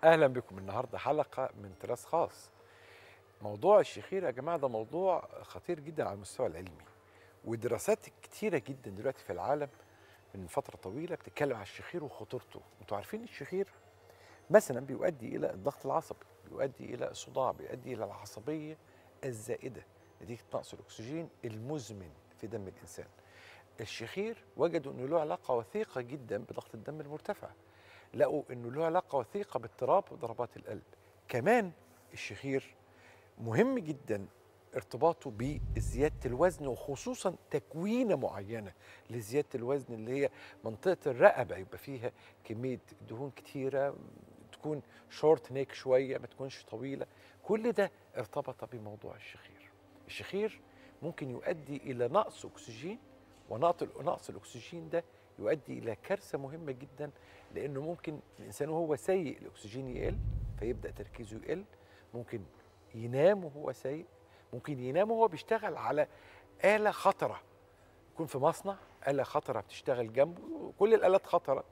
اهلا بكم النهارده حلقه من طراز خاص موضوع الشخير يا جماعه ده موضوع خطير جدا على المستوى العلمي ودراسات كتيره جدا دلوقتي في العالم من فتره طويله بتتكلم على الشخير وخطورته انتوا عارفين الشخير مثلا بيؤدي الى الضغط العصبي بيؤدي الى الصداع بيؤدي الى العصبيه الزائده نتيجه نقص الاكسجين المزمن في دم الانسان الشخير وجدوا انه له علاقه وثيقه جدا بضغط الدم المرتفع لقوا انه له علاقه وثيقه باضطراب ضربات القلب كمان الشخير مهم جدا ارتباطه بزياده الوزن وخصوصا تكوينه معينه لزياده الوزن اللي هي منطقه الرقبه يبقى فيها كميه دهون كتيره تكون شورت نيك شويه ما تكونش طويله كل ده ارتبط بموضوع الشخير الشخير ممكن يؤدي الى نقص اكسجين ونقص نقص الاكسجين ده يؤدي الى كارثه مهمه جدا لانه ممكن الانسان وهو سيء الاكسجين يقل فيبدا تركيزه يقل ممكن ينام وهو سايق ممكن ينام وهو بيشتغل على آلة خطرة يكون في مصنع آلة خطرة بتشتغل جنبه كل الآلات خطرة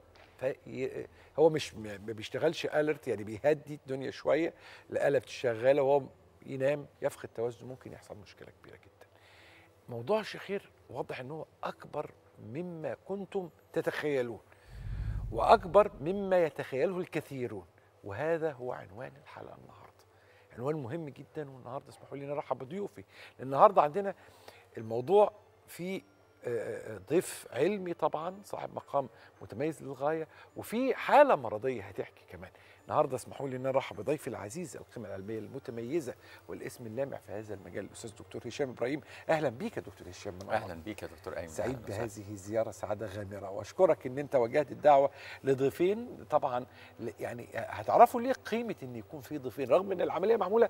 هو مش ما بيشتغلش الرت يعني بيهدي الدنيا شويه الآلة بتشغله وهو ينام يفقد توازنه ممكن يحصل مشكلة كبيرة جدا موضوع الشخير واضح ان هو اكبر مما كنتم تتخيلون واكبر مما يتخيله الكثيرون وهذا هو عنوان الحلقه النهارده عنوان مهم جدا والنهارده اسمحوا لي نرحب بضيوفي النهارده عندنا الموضوع في ضيف علمي طبعا صاحب مقام متميز للغايه وفي حاله مرضيه هتحكي كمان النهارده اسمحوا لي ان نرحب بضيفي العزيز القيمه العلميه المتميزه والاسم اللامع في هذا المجال الاستاذ دكتور هشام ابراهيم اهلا بيك يا دكتور هشام من اهلا بيك يا دكتور ايمن سعيد بهذه الزياره سعاده غامره واشكرك ان انت وجهت الدعوه لضيفين طبعا يعني هتعرفوا ليه قيمه ان يكون في ضيفين رغم ان العمليه معموله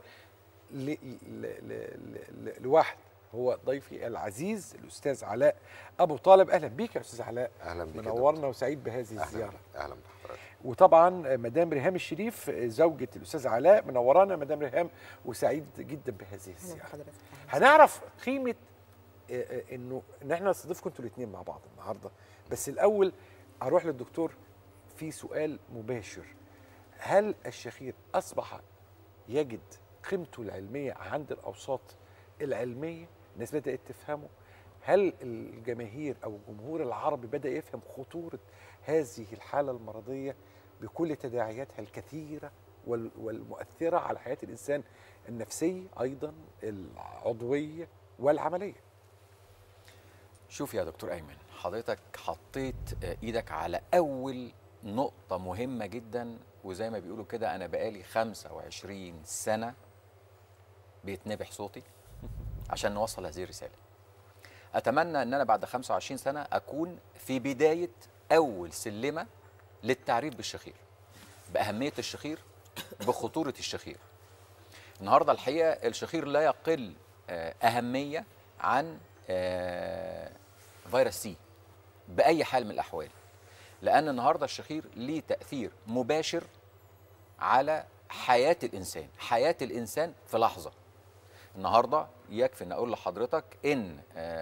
لواحد هو ضيفي العزيز الاستاذ علاء ابو طالب اهلا بيك يا استاذ علاء اهلا بيك منورنا وسعيد بهذه الزياره اهلا بحضرتك وطبعا مدام ريهام الشريف زوجة الاستاذ علاء منورانا مدام ريهام وسعيد جدا بهذه الزياره هنعرف قيمه انه ان احنا نستضيفكم انتوا الاثنين مع بعض النهارده بس الاول هروح للدكتور في سؤال مباشر هل الشخير اصبح يجد قيمته العلميه عند الاوساط العلميه الناس بدات تفهمه هل الجماهير او الجمهور العربي بدا يفهم خطوره هذه الحاله المرضيه بكل تداعياتها الكثيره والمؤثره على حياه الانسان النفسيه ايضا العضويه والعمليه شوف يا دكتور ايمن حضرتك حطيت ايدك على اول نقطه مهمه جدا وزي ما بيقولوا كده انا بقالي 25 سنه بيتنبح صوتي عشان نوصل هذه الرساله اتمنى ان انا بعد 25 سنه اكون في بدايه اول سلمه للتعريف بالشخير باهميه الشخير بخطوره الشخير النهارده الحقيقه الشخير لا يقل اهميه عن فيروس سي باي حال من الاحوال لان النهارده الشخير ليه تاثير مباشر على حياه الانسان حياه الانسان في لحظه النهارده يكفي ان اقول لحضرتك ان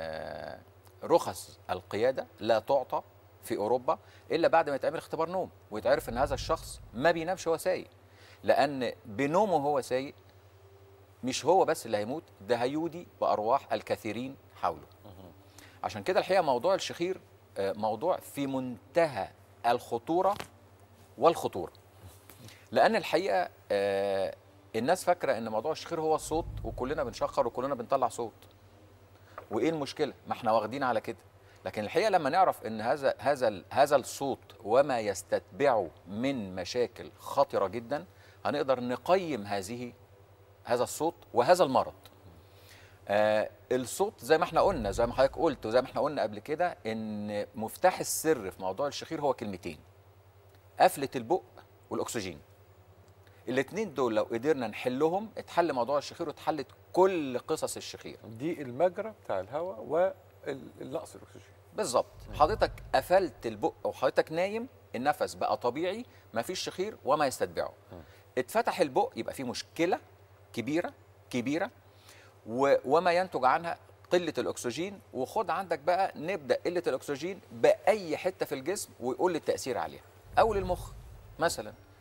رخص القياده لا تعطى في اوروبا الا بعد ما يتعمل اختبار نوم ويتعرف ان هذا الشخص ما بينامش وهو سايق لان بنومه وهو سايق مش هو بس اللي هيموت ده هيودي بارواح الكثيرين حوله عشان كده الحقيقه موضوع الشخير موضوع في منتهى الخطوره والخطوره لان الحقيقه الناس فاكره ان موضوع الشخير هو الصوت وكلنا بنشخر وكلنا بنطلع صوت وايه المشكله ما احنا واخدين على كده لكن الحقيقه لما نعرف ان هذا هذا هذا الصوت وما يستتبعه من مشاكل خطره جدا هنقدر نقيم هذه هذا الصوت وهذا المرض آه الصوت زي ما احنا قلنا زي ما حضرتك قلت وزي ما احنا قلنا قبل كده ان مفتاح السر في موضوع الشخير هو كلمتين قفله البق والاكسجين الاثنين دول لو قدرنا نحلهم اتحل موضوع الشخير واتحلت كل قصص الشخير دي المجرى بتاع الهواء والنقص الاكسجين بالظبط حضرتك قفلت البق وحضرتك نايم النفس بقى طبيعي ما فيش شخير وما يستتبعه اتفتح البق يبقى في مشكله كبيره كبيره و... وما ينتج عنها قله الاكسجين وخد عندك بقى نبدا قله الاكسجين باي حته في الجسم ويقول لي التاثير عليها او للمخ مثلا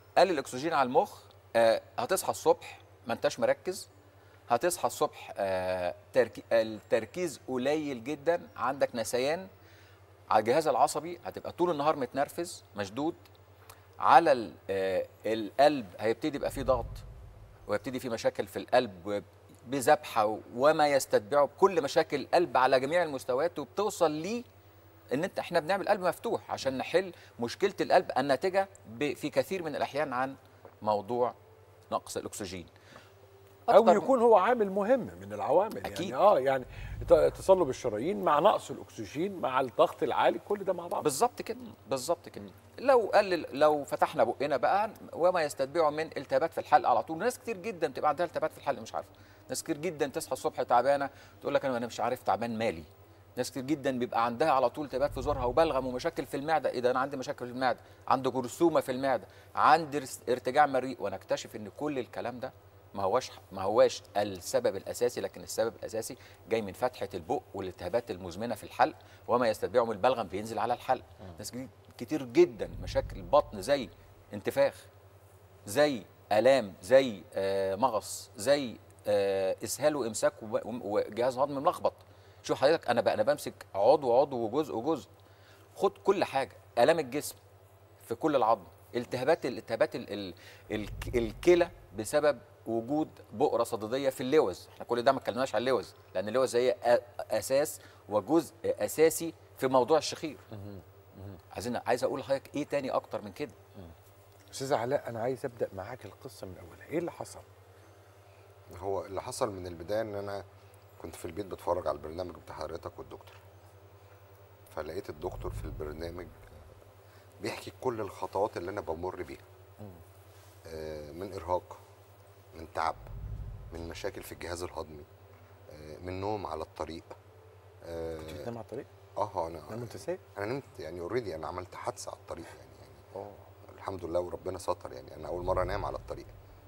قلل الاكسجين على المخ آه هتصحى الصبح ما انتش مركز هتصحى الصبح آه تركي التركيز قليل جدا عندك نسيان على الجهاز العصبي هتبقى طول النهار متنرفز مشدود على ال- آه القلب هيبتدي يبقى فيه ضغط ويبتدي في مشاكل في القلب بذبحه وما يستتبعه بكل مشاكل القلب على جميع المستويات وبتوصل ليه ان انت احنا بنعمل قلب مفتوح عشان نحل مشكله القلب الناتجه ب- في كثير من الاحيان عن موضوع نقص الاكسجين او أكتر من- يكون هو عامل مهم من العوامل أكيد. يعني اه يعني ت- تصلب الشرايين مع نقص الاكسجين مع الضغط العالي كل ده مع بعض بالظبط كده بالظبط كده لو قلل لو فتحنا بقنا بقى وما يستتبعه من التهابات في الحلق على طول ناس كتير جدا بتبقى عندها التهابات في الحلق مش عارفه ناس كتير جدا تصحى الصبح تعبانه تقول لك انا أنا مش عارف تعبان مالي ناس كتير جدا بيبقى عندها على طول التهابات في زورها وبلغم ومشاكل في المعده اذا انا عندي مشاكل في المعده عندي جرثومه في المعده عندي ارس- ارتجاع مريء وانا اكتشف ان كل الكلام ده ما هواش ما هواش السبب الاساسي لكن السبب الاساسي جاي من فتحه البق والالتهابات المزمنه في الحلق وما يستتبعه من البلغم بينزل على الحلق ناس كتير- كتير جدا مشاكل بطن زي انتفاخ زي الام زي آه، مغص زي آه، اسهال وامساك وب- وجهاز هضمي ملخبط شوف حضرتك انا بقى انا بمسك عضو عضو وجزء وجزء خد كل حاجه الام الجسم في كل العظم التهابات الالتهابات ال- ال- الك- الكلى بسبب وجود بؤره صديديه في اللوز احنا كل ده ما اتكلمناش على اللوز لان اللوز هي أ- اساس وجزء اساسي في موضوع الشخير عايزين عايز اقول لحضرتك ايه تاني اكتر من كده استاذ علاء انا عايز ابدا معاك القصه من اولها ايه اللي حصل هو اللي حصل من البدايه ان انا كنت في البيت بتفرج على البرنامج بتاع حضرتك والدكتور فلقيت الدكتور في البرنامج بيحكي كل الخطوات اللي انا بمر بيها آه، من ارهاق من تعب من مشاكل في الجهاز الهضمي آه، من نوم على الطريق اه كنت بتنام على الطريق آه، انا نام وانت سايق انا نمت يعني اوريدي انا عملت حادثه على الطريق يعني, يعني اه الحمد لله وربنا ستر يعني انا اول مره انام على الطريق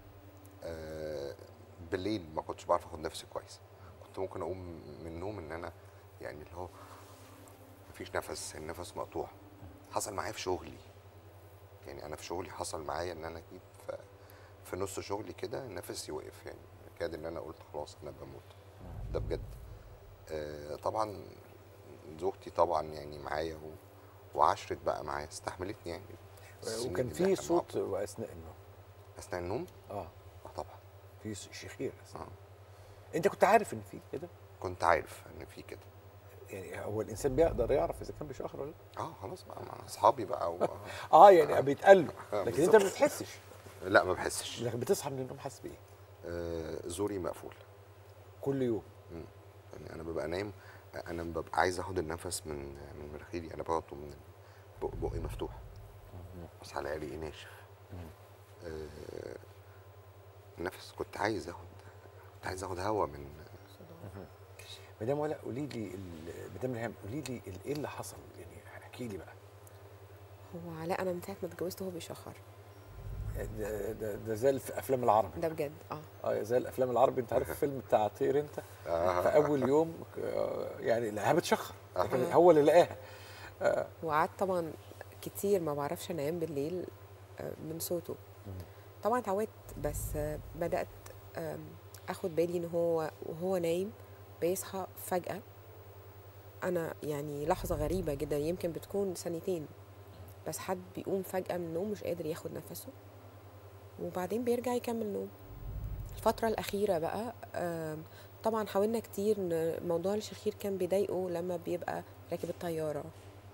آه بالليل ما كنتش بعرف اخد نفسي كويس كنت ممكن اقوم من النوم ان انا يعني اللي هو مفيش نفس النفس مقطوع حصل معايا في شغلي يعني انا في شغلي حصل معايا ان انا جيت في, في نص شغلي كده نفسي وقف يعني كاد ان انا قلت خلاص انا بموت ده بجد آه طبعا زوجتي طبعا يعني معايا و- وعشرت بقى معايا استحملتني يعني السنين وكان اللي في إحنا مع صوت واثناء النوم بعض. اثناء النوم اه اه طبعا في شخير أثناء. اه انت كنت عارف ان في كده كنت عارف ان في كده يعني هو الانسان بيقدر يعرف اذا كان بيشخر ولا لا اه خلاص بقى مع اصحابي بقى و... اه يعني بيتقال له آه، لكن انت ما بالظبط. بتحسش لا ما بحسش لكن بتصحى من النوم حاسس بايه آه زوري مقفول كل يوم مم. يعني انا ببقى نايم انا ببقى عايز اخد النفس من من مناخيري انا باخده من بق بقي مفتوح بس على عرقي ناشف آه نفس كنت عايز اخد كنت عايز اخد هوا من مدام ولا قولي لي ال- مدام ريهام قولي لي ال- ايه اللي حصل يعني احكي لي بقى هو علاء انا من ساعه ما اتجوزت هو بيشخر ده, ده, ده زي الف- افلام العربي ده بجد اه اه زي الافلام العربي انت عارف الفيلم بتاع طير انت آه. في اول يوم آه، يعني لقاها بتشخر لكن آه. هو اللي لقاها وقعدت طبعا كتير ما بعرفش انام بالليل آه، من صوته طبعا اتعودت بس آه، بدات آم، اخد بالي ان هو وهو نايم بيصحى فجاه انا يعني لحظه غريبه جدا يمكن بتكون ثانيتين بس حد بيقوم فجاه من النوم مش قادر ياخد نفسه وبعدين بيرجع يكمل نوم الفترة الأخيرة بقى آم، طبعا حاولنا كتير ان موضوع الشخير كان بيضايقه لما بيبقى راكب الطيارة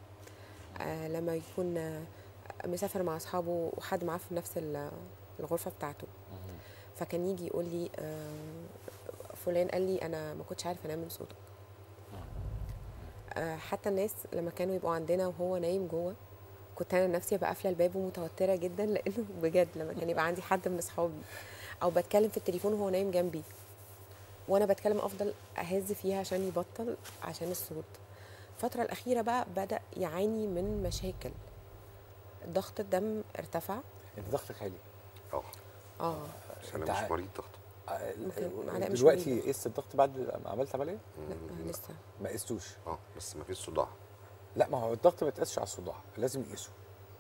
آه، لما يكون آه، مسافر مع أصحابه وحد معاه في نفس ال- الغرفة بتاعته فكان يجي يقول لي آه، فلان قال لي أنا ما كنتش عارف أنام من صوتك آه، حتى الناس لما كانوا يبقوا عندنا وهو نايم جوه كنت انا نفسي ابقى قافله الباب ومتوتره جدا لانه بجد لما كان يبقى عندي حد من اصحابي او بتكلم في التليفون وهو نايم جنبي وانا بتكلم افضل اهز فيها عشان يبطل عشان الصوت الفتره الاخيره بقى بدا يعاني من مشاكل ضغط الدم ارتفع انت ضغطك عالي اه اه بس انا أنت مش عارف. مريض ضغط آه، ممكن علاء مش دلوقتي مريض. قست الضغط بعد ما عملت عمليه لا لسه ما قستوش اه بس ما فيش صداع لا ما هو الضغط ما يتقاسش على الصداع لازم يقيسه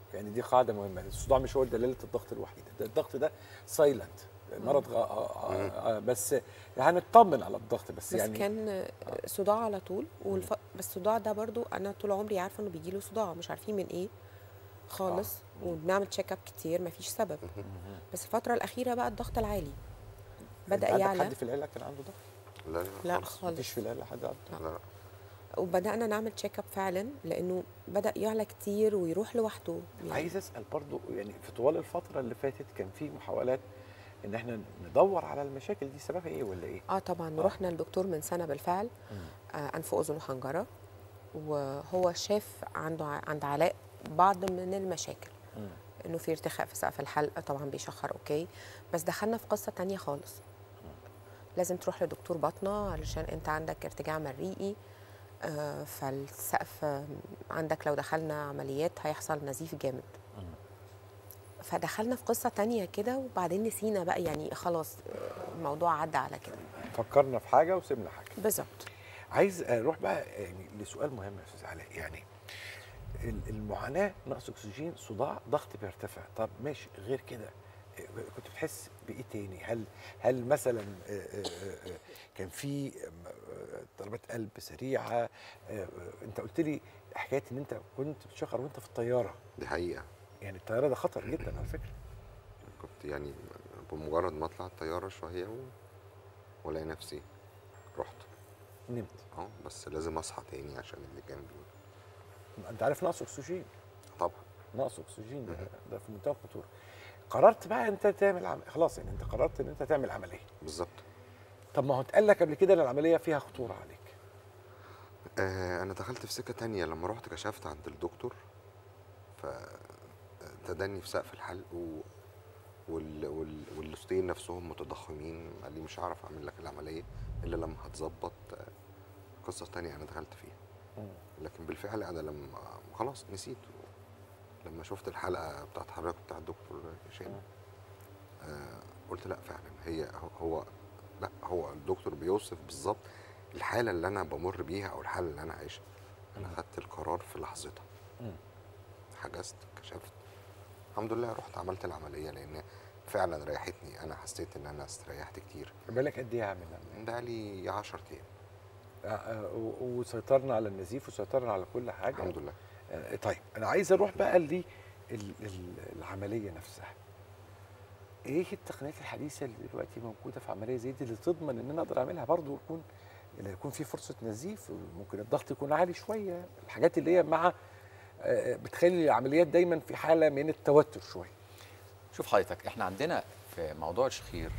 يعني دي قاعده مهمه الصداع مش هو دلاله الضغط الوحيده ده الضغط ده سايلنت مرض غ... آه آه آه بس هنطمن على الضغط بس, بس يعني كان صداع على طول والف... بس الصداع ده برضو انا طول عمري عارفه انه بيجي له صداع مش عارفين من ايه خالص وبنعمل تشيك اب كتير مفيش سبب بس الفتره الاخيره بقى الضغط العالي بدا عندك يعلى حد في العيله كان عنده ضغط؟ لا لا لا خالص. مفيش خالص في العيله حد عنده لا لا وبدانا نعمل تشيك اب فعلا لانه بدا يعلى كتير ويروح لوحده يعني عايز اسال برضو يعني في طوال الفتره اللي فاتت كان في محاولات ان احنا ندور على المشاكل دي سببها ايه ولا ايه؟ اه طبعا آه. رحنا لدكتور من سنه بالفعل آه انف واذن وحنجره وهو شاف عنده ع- عند علاء بعض من المشاكل مم. انه في ارتخاء في سقف الحلق طبعا بيشخر اوكي بس دخلنا في قصه تانية خالص لازم تروح لدكتور باطنه علشان انت عندك ارتجاع مريئي آه فالسقف آه، عندك لو دخلنا عمليات هيحصل نزيف جامد فدخلنا في قصه تانية كده وبعدين نسينا بقى يعني خلاص آه، الموضوع عدى على كده فكرنا في حاجه وسيبنا حاجه بالظبط عايز اروح بقى يعني لسؤال مهم يا استاذ علاء يعني ال- المعاناه نقص اكسجين صداع ضغط بيرتفع طب ماشي غير كده إيه، كنت بتحس بايه تاني هل هل مثلا آه، آه، آه، كان في آم، آه، ضربات قلب سريعه آه، آه، انت قلت لي حكايه ان انت كنت بتشخر وانت في الطياره دي حقيقه يعني الطياره ده خطر جدا على فكره كنت يعني بمجرد ما اطلع الطياره شويه و... والاقي نفسي رحت نمت اه بس لازم اصحى تاني عشان اللي جنبي انت عارف نقص اكسجين طبعا نقص اكسجين ده, ده في منتهى الخطوره قررت بقى انت تعمل عم... خلاص يعني انت قررت ان انت تعمل عمليه بالظبط طب ما هو اتقال لك قبل كده ان العمليه فيها خطوره عليك آه انا دخلت في سكه تانية لما رحت كشفت عند الدكتور ف تدني في سقف الحلق و... وال... وال... واللوستين نفسهم متضخمين قال لي مش هعرف اعمل لك العمليه الا لما هتظبط آه، قصه تانية انا دخلت فيها لكن بالفعل انا لما خلاص نسيت لما شفت الحلقه بتاعت حضرتك بتاع الدكتور هشام آه قلت لا فعلا هي هو لا هو الدكتور بيوصف بالظبط الحاله اللي انا بمر بيها او الحاله اللي انا عايشها انا خدت القرار في لحظتها مم. حجزت كشفت الحمد لله رحت عملت العمليه لان فعلا ريحتني انا حسيت ان انا استريحت كتير بالك قد ايه عامل العمليه ده لي 10 ايام آه، آه، و- وسيطرنا على النزيف وسيطرنا على كل حاجه الحمد لله آه، طيب انا عايز اروح بقى ل العمليه نفسها ايه التقنيات الحديثه اللي دلوقتي موجوده في عمليه زي دي اللي تضمن ان انا اقدر اعملها برضو يكون اللي يكون في فرصه نزيف ممكن الضغط يكون عالي شويه الحاجات اللي هي مع آه، بتخلي العمليات دايما في حاله من التوتر شويه شوف حضرتك احنا عندنا في موضوع الشخير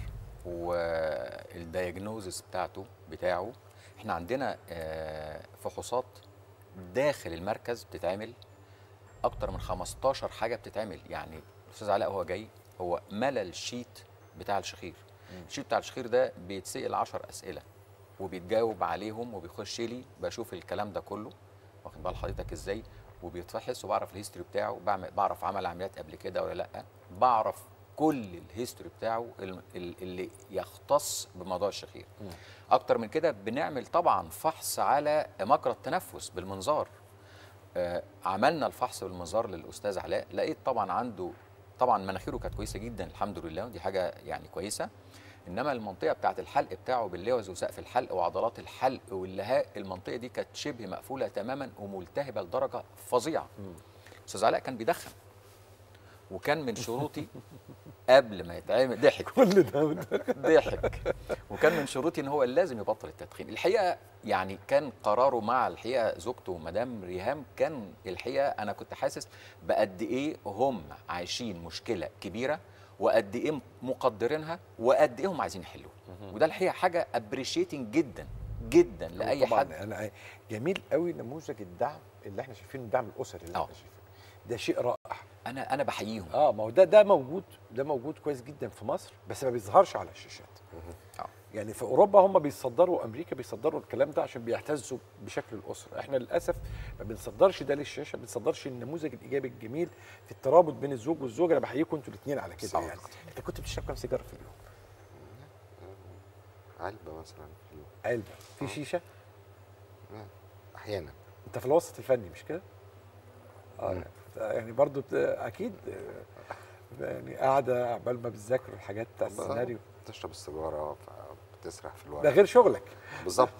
والدياجنوزس بتاعته بتاعه احنا عندنا آه، فحوصات داخل المركز بتتعمل اكتر من 15 حاجه بتتعمل يعني الاستاذ علاء هو جاي هو ملى الشيت بتاع الشخير الشيت بتاع الشخير ده بيتسال 10 اسئله وبيتجاوب عليهم وبيخش لي بشوف الكلام ده كله واخد بال حضرتك ازاي وبيتفحص وبعرف الهيستوري بتاعه بعمل بعرف عمل عمليات قبل كده ولا لا بعرف كل الهيستوري بتاعه ال- ال- اللي يختص بموضوع الشخير اكتر من كده بنعمل طبعا فحص على مجرى التنفس بالمنظار آه، عملنا الفحص بالمنظار للاستاذ علاء لقيت طبعا عنده طبعا مناخيره كانت كويسه جدا الحمد لله ودي حاجه يعني كويسه انما المنطقه بتاعه الحلق بتاعه باللوز وسقف الحلق وعضلات الحلق واللهاء المنطقه دي كانت شبه مقفوله تماما وملتهبه لدرجه فظيعه استاذ علاء كان بيدخن وكان من شروطي قبل ما يتعمل ضحك كل ده ضحك وكان من شروطي ان هو لازم يبطل التدخين الحقيقه يعني كان قراره مع الحقيقه زوجته مدام ريهام كان الحقيقه انا كنت حاسس بقد ايه هم عايشين مشكله كبيره وقد ايه مقدرينها وقد ايه هم عايزين يحلوها وده الحقيقه حاجه ابريشيتنج جدا جدا لاي طبعاً حد انا جميل قوي نموذج الدعم اللي احنا شايفينه الدعم الاسري اللي آه. احنا شايفينه ده شيء رائع انا انا بحييهم اه ما هو ده ده موجود ده موجود كويس جدا في مصر بس ما بيظهرش على الشاشات آه. يعني في اوروبا هم بيصدروا امريكا بيصدروا الكلام ده عشان بيعتزوا بشكل الاسره احنا للاسف ما بنصدرش ده للشاشه ما بنصدرش النموذج الايجابي الجميل في الترابط بين الزوج والزوجه انا بحييكم انتوا الاثنين على كده صح. يعني انت كنت بتشرب كام سيجاره في اليوم علبه مثلا في اليوم علبه في شيشه احيانا انت في الوسط الفني مش كده اه مم. يعني برضو بت- اكيد آه، يعني قاعده عبال ما بتذاكروا الحاجات بتاع السيناريو بتشرب السيجاره فبتسرح في الورق ده غير شغلك بالظبط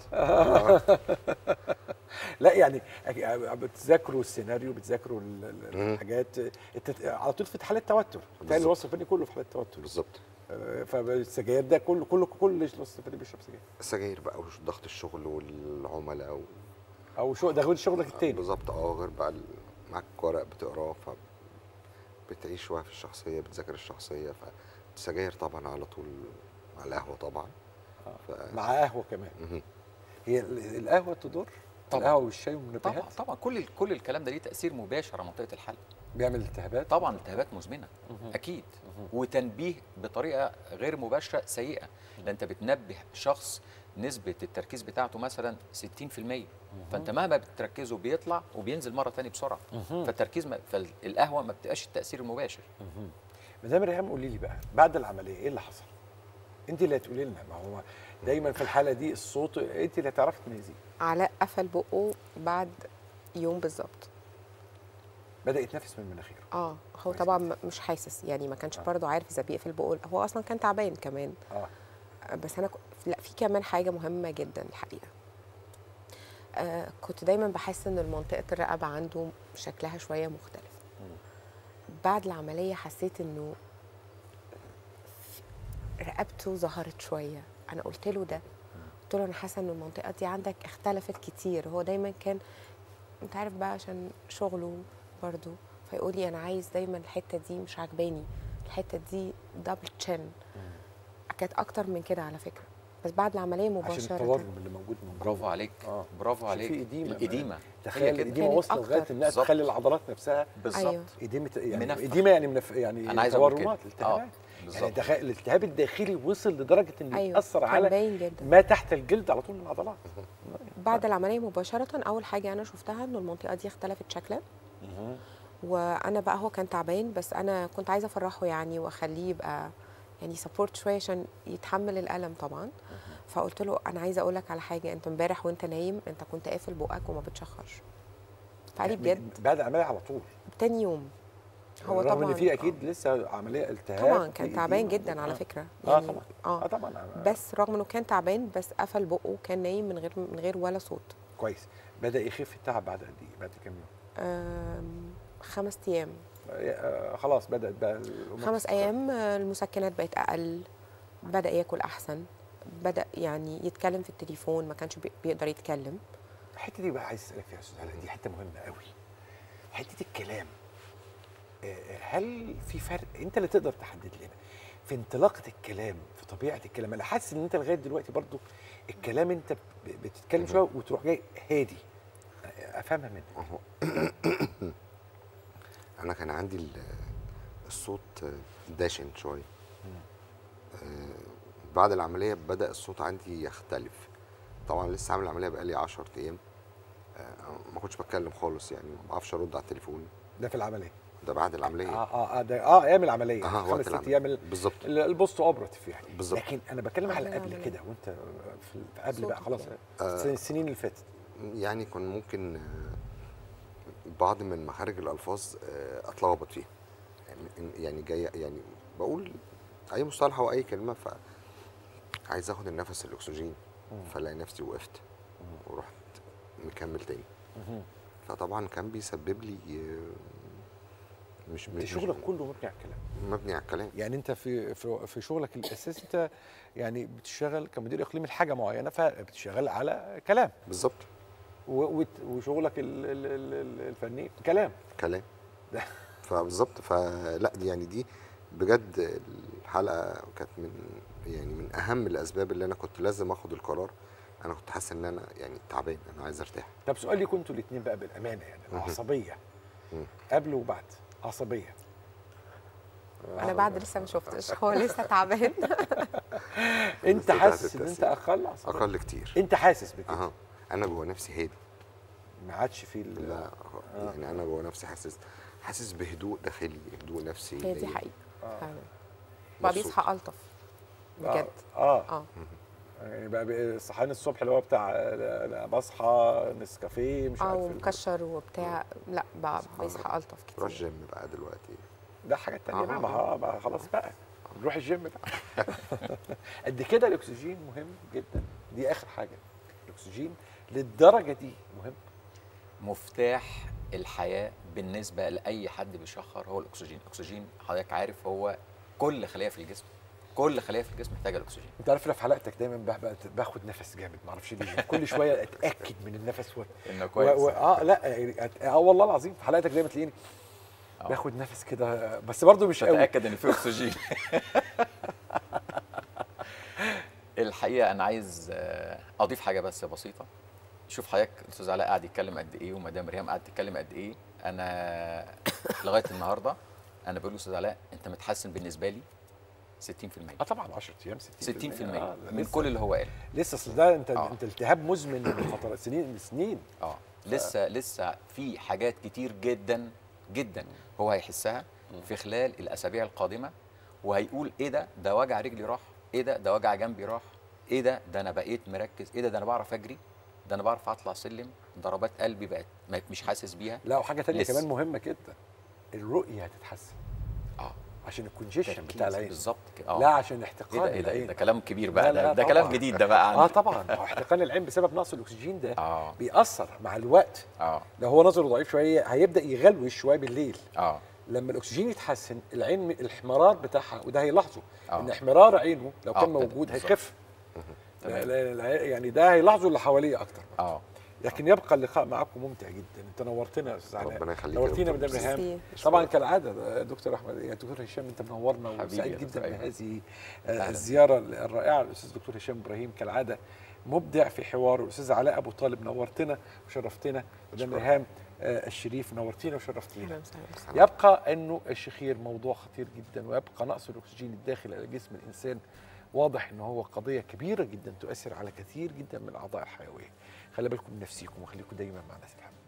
لا يعني أك- بتذاكروا السيناريو بتذاكروا ال- ال- مم. الحاجات التت... على طول في حاله توتر بتاعي بالظبط. الوصف الفني كله في حاله توتر بالظبط آه، فالسجاير ده كله كله كل الوصف الفني بيشرب سجاير السجاير بقى وضغط الشغل والعملاء و... او شو ده غير شغلك التاني بالظبط اه غير بقى ال- معاك ورق بتقراه ف بتعيش شويه في الشخصيه بتذاكر الشخصيه فالسجاير طبعا على طول على القهوه طبعا ف... مع قهوه كمان مهم. هي ال- القهوه تضر طبعاً. القهوه والشاي طبعا والمنبهات طبعا كل كل الكلام ده ليه تاثير مباشر على منطقه الحلق بيعمل التهابات طبعا التهابات مزمنه مهم. اكيد وتنبيه بطريقه غير مباشره سيئه لان انت بتنبه شخص نسبه التركيز بتاعته مثلا 60% فانت مهما بتركزه بيطلع وبينزل مره تاني بسرعه مهم. فالتركيز ما فالقهوه ما بتبقاش التاثير المباشر مدام ريهام قولي لي بقى بعد العمليه ايه اللي حصل؟ انت اللي هتقولي لنا ما هو دايما في الحاله دي الصوت انت اللي هتعرفي تميزيه علاء قفل بقه بعد يوم بالظبط بدا يتنفس من مناخيره اه هو كويس طبعا م- مش حاسس يعني ما كانش آه. برضه عارف اذا بيقفل بقه هو اصلا كان تعبان كمان اه بس انا ك... لا في كمان حاجه مهمه جدا الحقيقه آه كنت دايما بحس ان منطقه الرقبه عنده شكلها شويه مختلف بعد العمليه حسيت انه في- رقبته ظهرت شويه انا قلت له ده قلت له انا حاسه ان المنطقه دي عندك اختلفت كتير هو دايما كان انت عارف بقى عشان شغله برضو فيقول لي انا عايز دايما الحته دي مش عجباني الحته دي دبل تشين كانت اكتر من كده على فكره بس بعد العمليه عشان مباشره التورم اللي موجود من جوه. برافو عليك آه. برافو عشان عليك في إديمة. الاديمه هي تخيل كده. الإديمة كانت واصله لغايه أكتر. انها بالظبط. تخلي العضلات نفسها بالظبط أيوه. إديمة يعني منفخ. إديمة يعني منف يعني أنا عايز أقول كده. تورمات آه، التهابات يعني بالظبط. تخيل الالتهاب الداخلي وصل لدرجه انه ايوه ياثر كان على باين جدا ما تحت الجلد على طول من العضلات بعد العمليه مباشره اول حاجه انا شفتها انه المنطقه دي اختلفت شكلا وانا بقى هو كان تعبان بس انا كنت عايزه افرحه يعني واخليه يبقى يعني سبورت شويه عشان يتحمل الالم طبعا فقلت له انا عايزه اقول لك على حاجه انت امبارح وانت نايم انت كنت قافل بقك وما بتشخرش فقال لي بجد بعد العمليه على طول تاني يوم هو رغم طبعا ان في اكيد لسه عمليه التهاب طبعا في كان تعبان إديمة. جدا على آه. فكره اه طبعا اه اه طبعا بس رغم انه كان تعبان بس قفل بقه كان نايم من غير من غير ولا صوت كويس بدا يخف التعب بعد قد ايه بعد كام يوم آم، خمس ايام آه خلاص بدات بقى الأمور خمس تستقر. ايام آه، المسكنات بقت اقل بدا ياكل احسن بدا يعني يتكلم في التليفون ما كانش بي- بيقدر يتكلم الحته دي بقى عايز اسالك فيها يا استاذ علاء دي حته مهمه قوي حته الكلام آه، هل في فرق انت اللي تقدر تحدد لنا في انطلاقه الكلام في طبيعه الكلام انا حاسس ان انت لغايه دلوقتي برضو الكلام انت ب- بتتكلم شويه وتروح جاي هادي آه، افهمها منك أهو. انا كان عندي ال- الصوت داشن شويه آه، بعد العمليه بدا الصوت عندي يختلف طبعا لسه عامل العمليه بقالي 10 ايام آه، ما كنتش بتكلم خالص يعني ما بعرفش ارد على التليفون ده في العمليه ده بعد العمليه اه اه اه ده اه ايام العمليه اه خمس وقت ست العمليه ايام ال- بالظبط ال- البوست اوبراتيف يعني بالظبط. لكن انا بتكلم على قبل قبل العملية. كده وانت في في قبل بقى صوتك خلاص يعني. السنين اللي فاتت يعني كان ممكن آه، بعض من مخارج الالفاظ آه، اتلخبط فيها يعني- يعني جايه يعني بقول اي مصطلح او اي كلمه ف عايز اخد النفس الاكسجين فلاقي نفسي وقفت ورحت مكمل تاني فطبعا كان بيسبب لي آه، مش انت مش شغلك كله مبني على الكلام مبني على الكلام يعني انت في في, في شغلك الاساسي انت يعني بتشتغل كمدير اقليمي لحاجه معينه فبتشتغل على كلام بالظبط و- وت- وشغلك ال- ال- ال- ال- الفني كلام كلام ده. فبالظبط فلا دي يعني دي بجد الحلقه كانت من يعني من اهم الاسباب اللي انا كنت لازم اخد القرار انا كنت حاسس ان انا يعني تعبان انا عايز ارتاح طب سؤالي كنتوا الاثنين بقى بالامانه يعني مهم. العصبيه مم. قبل وبعد عصبيه انا بعد لسه ما شفتش هو لسه تعبان انت بتاعت حاسس ان انت التأثير. اقل عصبيه اقل كتير انت حاسس بكده اها انا جوه نفسي هادي ما عادش في ال- لا يعني انا جوه نفسي حاسس حاسس بهدوء داخلي هدوء نفسي هي دي ليا. حقيقه آه. فعلا بقى مبسوط. بيصحى الطف بجد اه اه يعني بقى بقى صحيان الصبح اللي هو بتاع آه، بصحى نسكافيه مش اه عارف ومكشر وبتاع لا بقى سبحان بيصحى الله. الطف تروح كتير الجيم بقى دلوقتي ده حاجه تانية آه. بقى ما ها- بقى خلاص بقى نروح الجيم بقى قد كده الاكسجين مهم جدا دي اخر حاجه الاكسجين للدرجه دي مهم مفتاح الحياه بالنسبه لاي حد بيشخر هو الاكسجين الاكسجين حضرتك عارف هو كل خليه في الجسم كل خليه في الجسم محتاجه الاكسجين انت عارف أنا في حلقتك دايما بح- بقى- باخد نفس جامد ما اعرفش ليه كل شويه اتاكد من النفس و... انه و... كويس و... اه لا يعني أت- اه والله العظيم في حلقتك دايما تلاقيني آه. باخد نفس كده بس برضه مش قوي تتاكد ان في اكسجين الحقيقه انا عايز آه، اضيف حاجه بس بسيطه شوف حضرتك الاستاذ علاء قاعد يتكلم قد ايه ومدام ريهام قاعد تتكلم قد ايه انا لغايه النهارده انا بقول لاستاذ علاء انت متحسن بالنسبه لي 60% اه طبعا 10 ايام 60% 60% آه من لسه- كل اللي هو قاله لسه اصل ده انت آه. انت التهاب مزمن من فترات سنين سنين اه لسه لسه في حاجات كتير جدا جدا هو هيحسها في خلال الاسابيع القادمه وهيقول ايه ده ده وجع رجلي راح ايه ده ده وجع جنبي راح ايه ده ده انا بقيت مركز ايه ده ده انا بعرف اجري ده انا بعرف اطلع سلم ضربات قلبي بقت ما- مش حاسس بيها لا وحاجه تانية لسه. كمان مهمه جدا الرؤيه هتتحسن اه عشان الكونجيشن تركيز بتاع العين بالظبط كده لا اه عشان ايه احتقان ده ايه ده, العين ده كلام كبير بقى لا، لا، ده, ده كلام طبعاً. جديد ده بقى اه عندي. طبعا هو احتقان العين بسبب نقص الاكسجين ده اه بيأثر مع الوقت اه لو هو نظره ضعيف شويه هيبدا يغلوش شويه بالليل اه لما الاكسجين يتحسن العين م- الاحمرار بتاعها وده هيلاحظه آه. ان احمرار عينه لو آه، كان ده- موجود بالظبط. هيخف تمام. لا- لا- يعني ده هيلاحظه اللي حواليه اكتر اه لكن يبقى اللقاء معكم ممتع جدا انت نورتنا يا استاذ علاء ربنا يخليك يا نورتينا دكتور. مدام ريهام ميرسي. طبعا كالعاده دكتور احمد يا دكتور هشام انت منورنا حبيبي وسعيد يا جدا دكتور أيمن. بهذه آه، أهلاً. الزياره الرائعه الاستاذ دكتور هشام ابراهيم كالعاده مبدع في حواره الاستاذ علاء ابو طالب نورتنا وشرفتنا مدام شكراً. ريهام آه، الشريف نورتينا وشرفتينا أهلاً وسهلاً. يبقى انه الشخير موضوع خطير جدا ويبقى نقص الاكسجين الداخلي على جسم الانسان واضح ان هو قضيه كبيره جدا تؤثر على كثير جدا من الاعضاء الحيويه خلي بالكم من نفسيكم وخليكم دايما مع ناس الحمد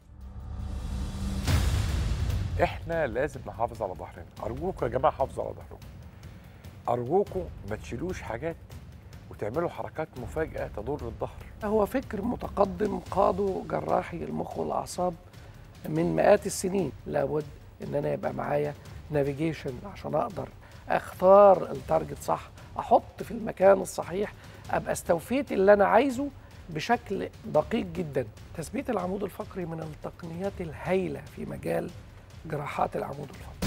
احنا لازم نحافظ على ظهرنا ارجوكم يا جماعه حافظوا على ظهركم ارجوكم ما تشيلوش حاجات وتعملوا حركات مفاجاه تضر الظهر هو فكر متقدم قاده جراحي المخ والاعصاب من مئات السنين لابد ان انا يبقى معايا نافيجيشن عشان اقدر اختار التارجت صح احط في المكان الصحيح ابقى استوفيت اللي انا عايزه بشكل دقيق جدا تثبيت العمود الفقري من التقنيات الهائله في مجال جراحات العمود الفقري